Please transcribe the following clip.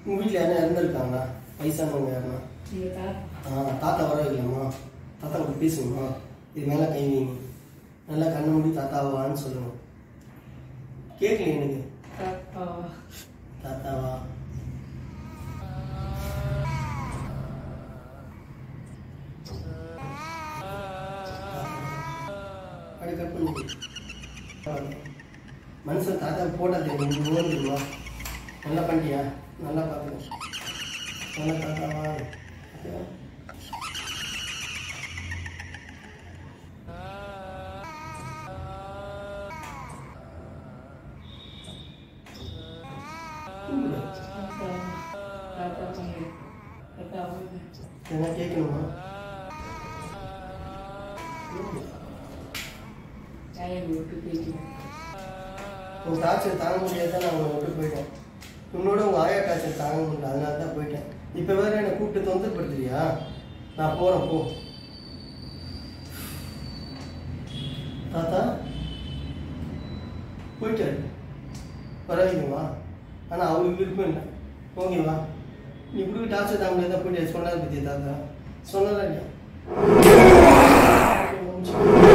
உங்கள் வீட்டில் யாரும் இறந்துருக்காங்களா வயசானவங்க யாருன்னா எங்க தாத்தா ஆ தாத்தா வர இல்லைம்மா தாத்தா கூட பேசுங்கம்மா இது மேலே கை வைங்க நல்லா கண்ணு மூடி தாத்தாவான்னு சொல்லணும் கேட்கல எனக்கு தாத்தாவா தாத்தாவா அப்படி கட் பண்ணி மனுஷன் தாத்தா போட்டா தெரியும் ஓடுமா நல்லா பண்ணிட்டியா நல்லா பார்த்துக்கோ நல்லா தாத்தாவா ஓகேவா? கூப்பிடு. தாத்தா தாத்தா பண்ணு தாத்தாவா என்ன கேட்கணுமா சாயம் விட்டு போயிட்டு உன் டார்ச்சர் தாங்க முடியாது தான் நான் உன்னை விட்டு போயிட்டேன் உன்னோட உங்கள் ஆயா டார்ச்சர் தாங்க முடியல அதனால தான் போயிட்டேன் இப்போ வேற என்னை கூப்பிட்டு தொந்தரப்படுத்துறியா நான் போகிறேன் போ தாத்தா போயிட்டாரு பரவாயில்லைங்களா ஆனால் அவருக்கு விருப்பம் இல்லை ஓகேவா நீ இப்படி டார்ச்சர் தாங்க முடியாது போயிட்டு சொன்னார் பற்றி தாத்தா சொன்னதா இல்லையா